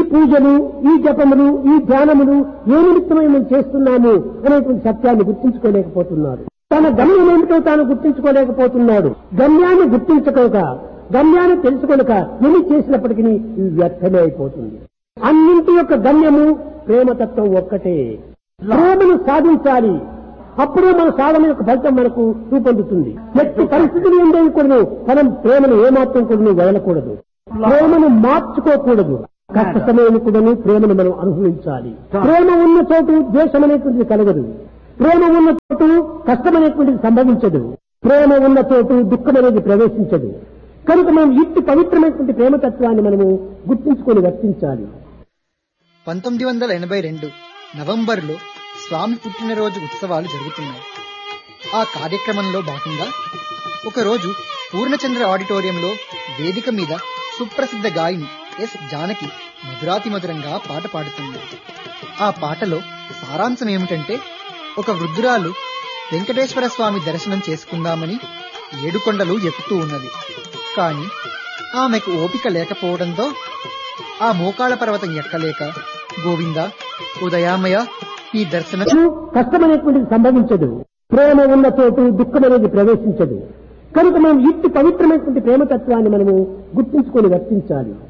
పూజలు ఈ జపములు ఈ ధ్యానములు ఏ నిమిత్తమై మేము చేస్తున్నాము అనేటువంటి సత్యాన్ని గుర్తించుకోలేకపోతున్నారు తన గమ్యం ఏమిటో తాను గుర్తించుకోలేకపోతున్నాడు గమ్యాన్ని గుర్తించకనుక గమ్యాన్ని తెలుసుకొనక ఎన్ని చేసినప్పటికీ ఇది వ్యర్థమే అయిపోతుంది అన్నింటి యొక్క గమ్యము ప్రేమతత్వం ఒక్కటే ప్రేమను సాధించాలి అప్పుడే మన సాధన యొక్క ఫలితం మనకు రూపొందుతుంది ఎట్టి పరిస్థితులు ఉండకూడదు మనం ప్రేమను ఏమాత్రం కూడా వదలకూడదు ప్రేమను మార్చుకోకూడదు కష్ట సమయం కూడాను ప్రేమను మనం అనుభవించాలి ప్రేమ ఉన్న చోటు ద్వేషం అనేటువంటిది కలగదు ప్రేమ ఉన్న చోటు కష్టం అనేటువంటిది సంభవించదు ప్రేమ ఉన్న చోటు దుఃఖం అనేది ప్రవేశించదు కనుక మనం ఇట్టి పవిత్రమైనటువంటి ప్రేమతత్వాన్ని మనము గుర్తించుకొని వర్తించాలి పంతొమ్మిది వందల ఎనభై రెండు నవంబర్లో స్వామి పుట్టినరోజు ఉత్సవాలు జరుగుతున్నాయి ఆ కార్యక్రమంలో భాగంగా ఒకరోజు పూర్ణచంద్ర ఆడిటోరియంలో వేదిక మీద సుప్రసిద్ధ గాయని ఎస్ జానకి మధురాతి మధురంగా పాట పాడుతుంది ఆ పాటలో సారాంశం ఏమిటంటే ఒక వృద్ధురాలు వెంకటేశ్వర స్వామి దర్శనం చేసుకుందామని ఏడుకొండలు ఎక్కుతూ ఉన్నది కాని ఆమెకు ఓపిక లేకపోవడంతో ఆ మోకాళ్ళ పర్వతం ఎక్కలేక గోవింద ఉదయామయ ఈ దర్శన కష్టం అనేటువంటిది సంభవించదు ప్రేమ ఉన్న చోటు దుఃఖం అనేది ప్రవేశించదు కనుక మనం ఇట్టి పవిత్రమైనటువంటి ప్రేమతత్వాన్ని మనము గుర్తించుకొని వర్తించాలి